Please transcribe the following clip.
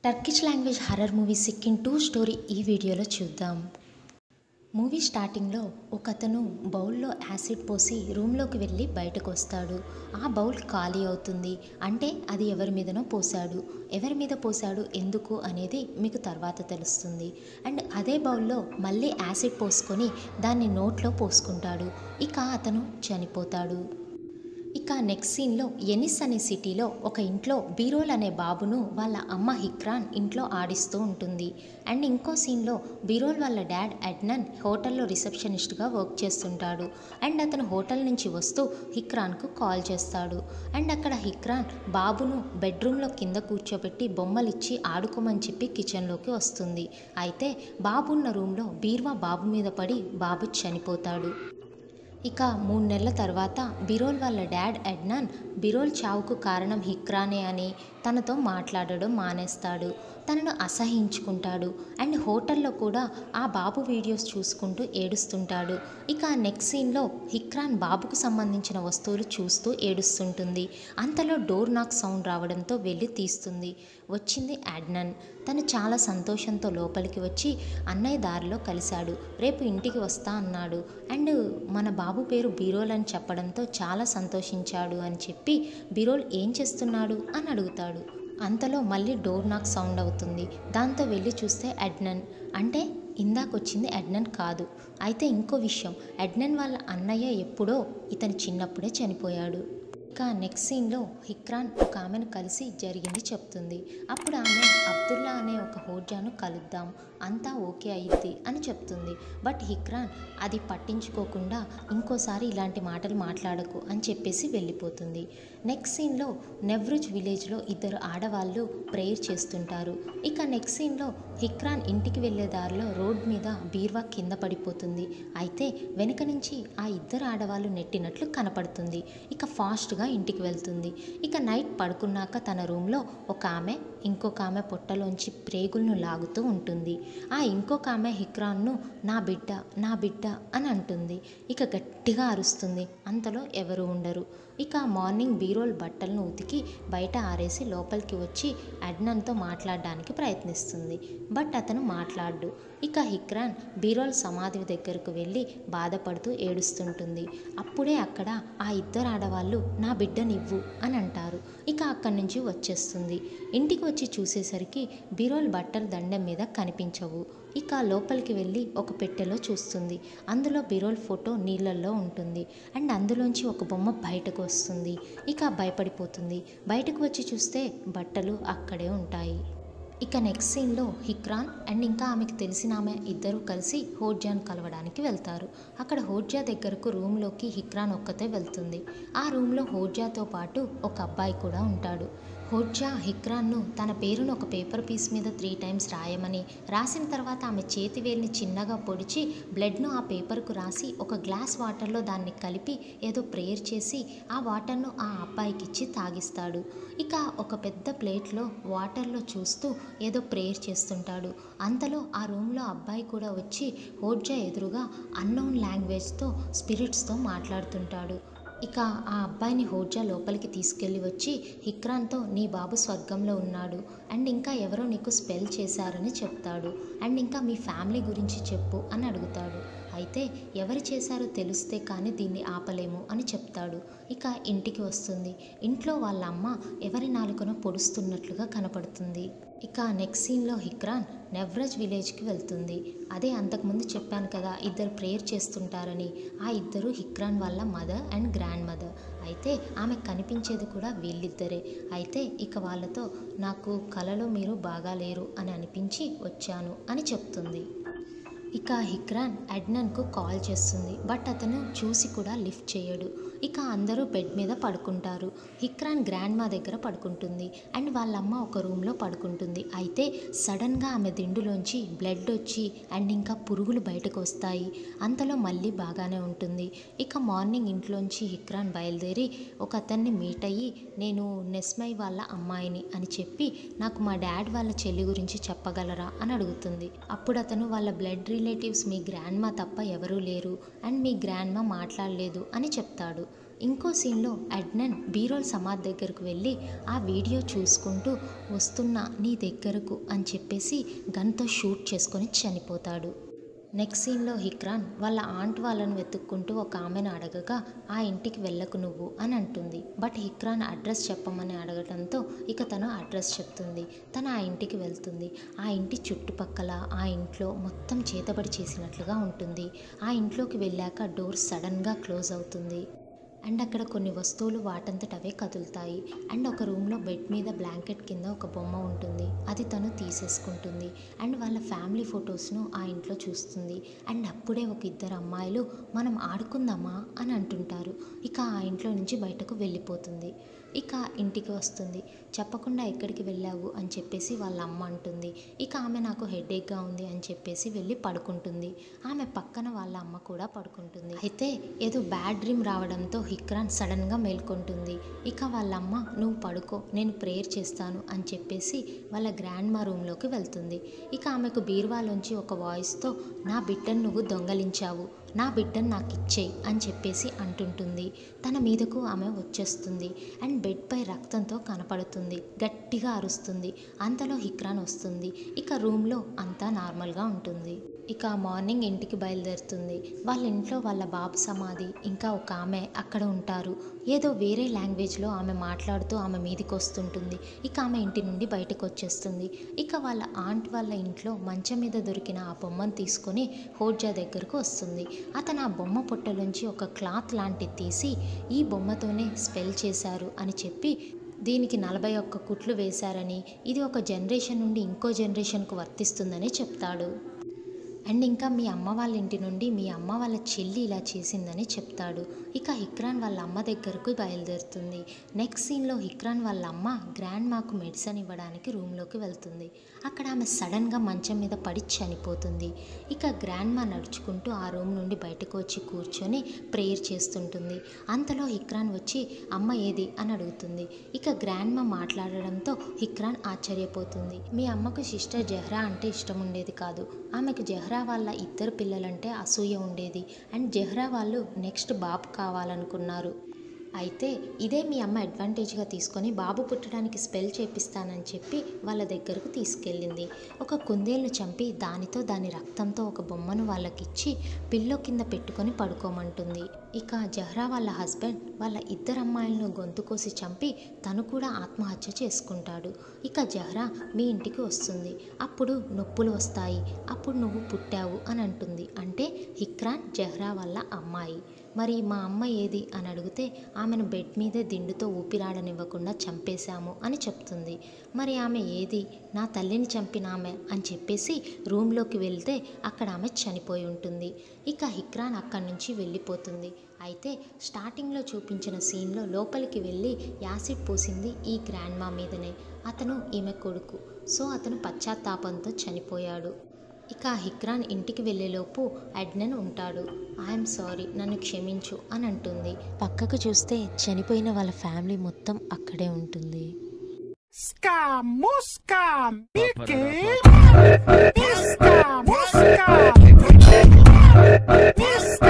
Turkish language horror movie Siccin two story ఈ వీడియోలో చూద్దాం మూవీ స్టార్టింగ్లో ఒక అతను బౌల్లో యాసిడ్ పోసి రూమ్లోకి వెళ్ళి బయటకు వస్తాడు ఆ బౌల్ ఖాళీ అవుతుంది అంటే అది ఎవరి మీదనో పోసాడు ఎవరి మీద పోసాడు ఎందుకు అనేది మీకు తర్వాత తెలుస్తుంది అండ్ అదే బౌల్లో మళ్ళీ యాసిడ్ పోసుకొని దాన్ని నోట్లో పోసుకుంటాడు ఇక అతను చనిపోతాడు ఇక నెక్స్ట్ సీన్లో ఎనిస్ అనే సిటీలో ఒక ఇంట్లో బీరోల్ అనే బాబును వాళ్ళ అమ్మ హిక్రాన్ ఇంట్లో ఆడిస్తూ ఉంటుంది అండ్ ఇంకో సీన్లో బీరోల్ వాళ్ళ డాడ్ అడ్నన్ హోటల్లో రిసెప్షనిస్ట్గా వర్క్ చేస్తుంటాడు అండ్ అతను హోటల్ నుంచి వస్తూ హిక్రాన్కు కాల్ చేస్తాడు అండ్ అక్కడ హిక్రాన్ బాబును బెడ్రూమ్లో కింద కూర్చోబెట్టి బొమ్మలిచ్చి ఆడుకోమని చెప్పి కిచెన్లోకి వస్తుంది అయితే బాబు ఉన్న రూమ్లో బీర్వా బాబు మీద పడి బాబు చనిపోతాడు ఇక మూడు నెలల తర్వాత బిరోల్ వాళ్ళ డాడ్ ఎడ్నాన్ బిరోల్ చావుకు కారణం హిక్రానే అని తనతో మాట్లాడడం మానేస్తాడు తనను అసహించుకుంటాడు అండ్ హోటల్లో కూడా ఆ బాబు వీడియోస్ చూసుకుంటూ ఏడుస్తుంటాడు ఇక నెక్స్ట్ సీన్లో హిక్రాన్ బాబుకు సంబంధించిన వస్తువులు చూస్తూ ఏడుస్తుంటుంది అంతలో డోర్ నాక్ సౌండ్ రావడంతో వెళ్ళి తీస్తుంది వచ్చింది అడ్నన్ తను చాలా సంతోషంతో లోపలికి వచ్చి అన్నయ్య దారిలో కలిశాడు రేపు ఇంటికి వస్తా అన్నాడు అండ్ మన బాబు పేరు బిరోల్ అని చెప్పడంతో చాలా సంతోషించాడు అని చెప్పి బిరోల్ ఏం చేస్తున్నాడు అని అడుగుతాడు అంతలో మళ్ళీ డోర్ నాక్ సౌండ్ అవుతుంది దాంతో వెళ్ళి చూస్తే అడ్నన్ అంటే ఇందాకొచ్చింది అడ్నన్ కాదు అయితే ఇంకో విషయం అడ్నన్ వాళ్ళ అన్నయ్య ఎప్పుడో ఇతని చిన్నప్పుడే చనిపోయాడు ఇక నెక్స్ట్ సీన్లో హిక్రాన్ ఒక ఆమెను కలిసి జరిగింది చెప్తుంది అప్పుడు ఆమె అబ్దుల్లా అనే ఒక హోజాను కలుద్దాం అంతా ఓకే అయ్యిద్ది అని చెప్తుంది బట్ హిక్రాన్ అది పట్టించుకోకుండా ఇంకోసారి ఇలాంటి మాటలు మాట్లాడకు అని చెప్పేసి వెళ్ళిపోతుంది నెక్స్ట్ సీన్లో నెవ్రుజ్ విలేజ్లో ఇద్దరు ఆడవాళ్ళు ప్రేయర్ చేస్తుంటారు ఇక నెక్స్ట్ సీన్లో హిక్రాన్ ఇంటికి వెళ్ళే దారిలో రోడ్ మీద బీర్వా కింద పడిపోతుంది అయితే వెనుక నుంచి ఆ ఇద్దరు ఆడవాళ్ళు నెట్టినట్లు కనపడుతుంది ఇక ఫాస్ట్గా ఇంటికి వెళ్తుంది ఇక నైట్ పడుకున్నాక తన రూమ్లో ఒక ఆమె ఇంకొక ఆమె పొట్టలోంచి ప్రేగులను లాగుతూ ఉంటుంది ఆ ఇంకొక ఆమె హిక్రాన్ను నా బిడ్డ నా బిడ్డ అని అంటుంది ఇక గట్టిగా అరుస్తుంది అంతలో ఎవరు ఉండరు ఇక మార్నింగ్ బీరోల్ బట్టలను ఉతికి బయట ఆరేసి లోపలికి వచ్చి అడ్నన్తో మాట్లాడడానికి ప్రయత్నిస్తుంది బట్ అతను మాట్లాడు ఇక హిక్రాన్ బీరోల్ సమాధి దగ్గరకు వెళ్ళి బాధపడుతూ ఏడుస్తుంటుంది అప్పుడే అక్కడ ఆ ఇద్దరు ఆడవాళ్ళు నా బిడ్డనివ్వు అని అంటారు ఇక అక్కడి నుంచి వచ్చేస్తుంది ఇంటికి వచ్చి చూసేసరికి బీరోల్ బట్టలు దండం మీద కనిపించవు ఇక లోపలికి వెళ్ళి ఒక పెట్టెలో చూస్తుంది అందులో బిరోల్ ఫోటో నీళ్ళల్లో ఉంటుంది అండ్ అందులోంచి ఒక బొమ్మ బయటకు వస్తుంది ఇక భయపడిపోతుంది బయటకు వచ్చి చూస్తే బట్టలు అక్కడే ఉంటాయి ఇక నెక్స్ట్ సీన్లో హిక్రాన్ అండ్ ఇంకా ఆమెకు తెలిసిన ఆమె ఇద్దరు కలిసి హోర్జాన్ కలవడానికి వెళ్తారు అక్కడ హోర్జా దగ్గరకు రూమ్లోకి హిక్రాన్ ఒక్కతే వెళ్తుంది ఆ రూమ్లో హోర్జాతో పాటు ఒక అబ్బాయి కూడా ఉంటాడు హోర్జా హిక్రాన్ను తన పేరును ఒక పేపర్ పీస్ మీద త్రీ టైమ్స్ రాయమని రాసిన తర్వాత ఆమె చేతి వేలిని చిన్నగా పొడిచి బ్లడ్ను ఆ పేపర్కు రాసి ఒక గ్లాస్ వాటర్లో దాన్ని కలిపి ఏదో ప్రేయర్ చేసి ఆ వాటర్ను ఆ అబ్బాయికి ఇచ్చి తాగిస్తాడు ఇక ఒక పెద్ద ప్లేట్లో వాటర్లో చూస్తూ ఏదో ప్రేయర్ చేస్తుంటాడు అంతలో ఆ రూమ్లో అబ్బాయి కూడా వచ్చి హోర్జా ఎదురుగా అన్నోన్ లాంగ్వేజ్తో స్పిరిట్స్తో మాట్లాడుతుంటాడు ఇక ఆ అబ్బాయిని హోర్జా లోపలికి తీసుకెళ్ళి వచ్చి హిక్రాన్తో నీ బాబు స్వర్గంలో ఉన్నాడు అండ్ ఇంకా ఎవరో నీకు స్పెల్ చేశారని చెప్తాడు అండ్ ఇంకా మీ ఫ్యామిలీ గురించి చెప్పు అని అడుగుతాడు అయితే ఎవరు చేశారో తెలిస్తే కానీ దీన్ని ఆపలేము అని చెప్తాడు ఇక ఇంటికి వస్తుంది ఇంట్లో వాళ్ళ అమ్మ ఎవరి నాలుకనో పొడుస్తున్నట్లుగా కనపడుతుంది ఇక నెక్స్ట్ సీన్లో హిక్రాన్ నెవ్రజ్ విలేజ్కి వెళ్తుంది అదే అంతకుముందు చెప్పాను కదా ఇద్దరు ప్రేయర్ చేస్తుంటారని ఆ ఇద్దరు హిక్రాన్ వాళ్ళ మదర్ అండ్ గ్రాండ్ మదర్ అయితే ఆమె కనిపించేది కూడా వీళ్ళిద్దరే అయితే ఇక వాళ్ళతో నాకు కలలో మీరు బాగా లేరు అని అనిపించి వచ్చాను అని చెప్తుంది ఇక హిక్రాన్ అడ్నన్కు కాల్ చేస్తుంది బట్ అతను చూసి కూడా లిఫ్ట్ చేయడు ఇక అందరూ బెడ్ మీద పడుకుంటారు హిక్రాన్ గ్రాండ్ మా దగ్గర పడుకుంటుంది అండ్ వాళ్ళమ్మ ఒక రూమ్లో పడుకుంటుంది అయితే సడన్గా ఆమె దిండులోంచి బ్లడ్ వచ్చి అండ్ ఇంకా పురుగులు బయటకు వస్తాయి అంతలో మళ్ళీ బాగానే ఉంటుంది ఇక మార్నింగ్ ఇంట్లోంచి హిక్రాన్ బయలుదేరి ఒక అతన్ని మీట్ అయ్యి నేను నెస్మై వాళ్ళ అమ్మాయిని అని చెప్పి నాకు మా డాడ్ వాళ్ళ చెల్లి గురించి చెప్పగలరా అని అడుగుతుంది అప్పుడు అతను వాళ్ళ బ్లడ్ రిలేషన్ రిలేటివ్స్ మీ గ్రాండ్ మా తప్ప ఎవరూ లేరు అండ్ మీ గ్రాండ్ మా మాట్లాడలేదు అని చెప్తాడు ఇంకో సీన్లో అడ్నన్ బీరోల్ సమాధ్ దగ్గరకు వెళ్ళి ఆ వీడియో చూసుకుంటూ వస్తున్నా నీ దగ్గరకు అని చెప్పేసి గన్తో షూట్ చేసుకొని చనిపోతాడు నెక్స్ట్ సీన్లో హిక్రాన్ వాళ్ళ ఆంట్ వాళ్ళను వెతుక్కుంటూ ఒక ఆమెను అడగగా ఆ ఇంటికి వెళ్ళకు నువ్వు అని అంటుంది బట్ హిక్రాన్ అడ్రస్ చెప్పమని అడగడంతో ఇక తను అడ్రస్ చెప్తుంది తను ఆ ఇంటికి వెళ్తుంది ఆ ఇంటి చుట్టుపక్కల ఆ ఇంట్లో మొత్తం చేతబడి చేసినట్లుగా ఉంటుంది ఆ ఇంట్లోకి వెళ్ళాక డోర్ సడన్గా క్లోజ్ అవుతుంది అండ్ అక్కడ కొన్ని వస్తువులు వాటంతట అవే కదులుతాయి అండ్ ఒక రూమ్లో బెడ్ మీద బ్లాంకెట్ కింద ఒక బొమ్మ ఉంటుంది అది తను తీసేసుకుంటుంది అండ్ వాళ్ళ ఫ్యామిలీ ఫొటోస్ను ఆ ఇంట్లో చూస్తుంది అండ్ అప్పుడే ఒక ఇద్దరు అమ్మాయిలు మనం ఆడుకుందామా అని అంటుంటారు ఇక ఆ ఇంట్లో నుంచి బయటకు వెళ్ళిపోతుంది ఇక ఇంటికి వస్తుంది చెప్పకుండా ఎక్కడికి వెళ్ళావు అని చెప్పేసి వాళ్ళ అమ్మ అంటుంది ఇక ఆమె నాకు హెడేక్గా ఉంది అని చెప్పేసి వెళ్ళి పడుకుంటుంది ఆమె పక్కన వాళ్ళ అమ్మ కూడా పడుకుంటుంది అయితే ఏదో బ్యాడ్ డ్రీమ్ రావడంతో హిక్రాన్ సడన్గా మేల్కొంటుంది ఇక వాళ్ళ అమ్మ నువ్వు పడుకో నేను ప్రేయర్ చేస్తాను అని చెప్పేసి వాళ్ళ గ్రాండ్ మా రూమ్లోకి వెళ్తుంది ఇక ఆమెకు బీర్వాలోంచి ఒక వాయిస్తో నా బిడ్డను నువ్వు దొంగలించావు నా బిడ్డను నాకు ఇచ్చేయి అని చెప్పేసి అంటుంటుంది తన మీదకు ఆమె వచ్చేస్తుంది అండ్ బెడ్పై రక్తంతో కనపడుతుంది గట్టిగా అరుస్తుంది అంతలో హిక్రాన్ వస్తుంది ఇక రూమ్లో అంతా నార్మల్గా ఉంటుంది ఇక మార్నింగ్ ఇంటికి బయలుదేరుతుంది వాళ్ళ ఇంట్లో వాళ్ళ బాబు సమాధి ఇంకా ఒక ఆమె అక్కడ ఉంటారు ఏదో వేరే లాంగ్వేజ్లో ఆమె మాట్లాడుతూ ఆమె మీదికి వస్తుంటుంది ఇక ఆమె ఇంటి నుండి బయటకు వచ్చేస్తుంది ఇక వాళ్ళ ఆంట్ వాళ్ళ ఇంట్లో మంచం మీద దొరికిన ఆ బొమ్మను తీసుకొని హోడ్జా దగ్గరకు వస్తుంది అతను ఆ బొమ్మ పొట్టలోంచి ఒక క్లాత్ లాంటిది తీసి ఈ బొమ్మతోనే స్పెల్ చేశారు అని చెప్పి దీనికి నలభై ఒక్క కుట్లు వేశారని ఇది ఒక జనరేషన్ నుండి ఇంకో జనరేషన్కు వర్తిస్తుందని చెప్తాడు అండ్ ఇంకా మీ అమ్మ వాళ్ళ ఇంటి నుండి మీ అమ్మ వాళ్ళ చెల్లి ఇలా చేసిందని చెప్తాడు ఇక హిక్రాన్ వాళ్ళ అమ్మ దగ్గరకు బయలుదేరుతుంది నెక్స్ట్ సీన్లో హిక్రాన్ వాళ్ళ అమ్మ గ్రాండ్ మాకు మెడిసిన్ ఇవ్వడానికి రూమ్లోకి వెళ్తుంది అక్కడ ఆమె సడన్గా మంచం మీద పడి చనిపోతుంది ఇక గ్రాండ్ మా నడుచుకుంటూ ఆ రూమ్ నుండి బయటకు వచ్చి కూర్చొని ప్రేయర్ చేస్తుంటుంది అంతలో హిక్రాన్ వచ్చి అమ్మ ఏది అని అడుగుతుంది ఇక గ్రాండ్ మా మాట్లాడడంతో హిక్రాన్ ఆశ్చర్యపోతుంది మీ అమ్మకు సిస్టర్ జహ్రా అంటే ఇష్టం ఉండేది కాదు ఆమెకు జహ్రా వాళ్ళ ఇద్దరు పిల్లలంటే అసూయ ఉండేది అండ్ జహ్రా వాళ్ళు నెక్స్ట్ బాబు కావాలనుకున్నారు అయితే ఇదే మీ అమ్మ అడ్వాంటేజ్గా తీసుకొని బాబు పుట్టడానికి స్పెల్ చేపిస్తానని చెప్పి వాళ్ళ దగ్గరకు తీసుకెళ్ళింది ఒక కుందేలును చంపి దానితో దాని రక్తంతో ఒక బొమ్మను వాళ్ళకిచ్చి పిల్లో కింద పెట్టుకొని పడుకోమంటుంది ఇక జహ్రా వాళ్ళ హస్బెండ్ వాళ్ళ ఇద్దరు అమ్మాయిలను గొంతు కోసి చంపి తను కూడా ఆత్మహత్య చేసుకుంటాడు ఇక జహ్రా మీ ఇంటికి వస్తుంది అప్పుడు నొప్పులు వస్తాయి అప్పుడు నువ్వు పుట్టావు అని అంటుంది అంటే హిక్రాన్ జహ్రా వాళ్ళ అమ్మాయి మరి మా అమ్మ ఏది అని అడిగితే ఆమెను బెడ్ మీదే దిండుతో ఊపిరాడనివ్వకుండా చంపేశాము అని చెప్తుంది మరి ఆమె ఏది నా తల్లిని చంపిన ఆమె అని చెప్పేసి రూమ్లోకి వెళ్తే అక్కడ ఆమె చనిపోయి ఉంటుంది ఇక హిక్రాన్ అక్కడి నుంచి వెళ్ళిపోతుంది అయితే స్టార్టింగ్లో చూపించిన సీన్లో లోపలికి వెళ్ళి యాసిడ్ పోసింది ఈ గ్రాండ్ మా మీదనే అతను ఈమె కొడుకు సో అతను పశ్చాత్తాపంతో చనిపోయాడు ఇక హిక్రాన్ ఇంటికి వెళ్ళేలోపు అడ్నన్ ఉంటాడు ఐఎమ్ సారీ నన్ను క్షమించు అని అంటుంది పక్కకు చూస్తే చనిపోయిన వాళ్ళ ఫ్యామిలీ మొత్తం అక్కడే ఉంటుంది Scam, Muscam, Mickey, Piscam, Muscam, Piscam.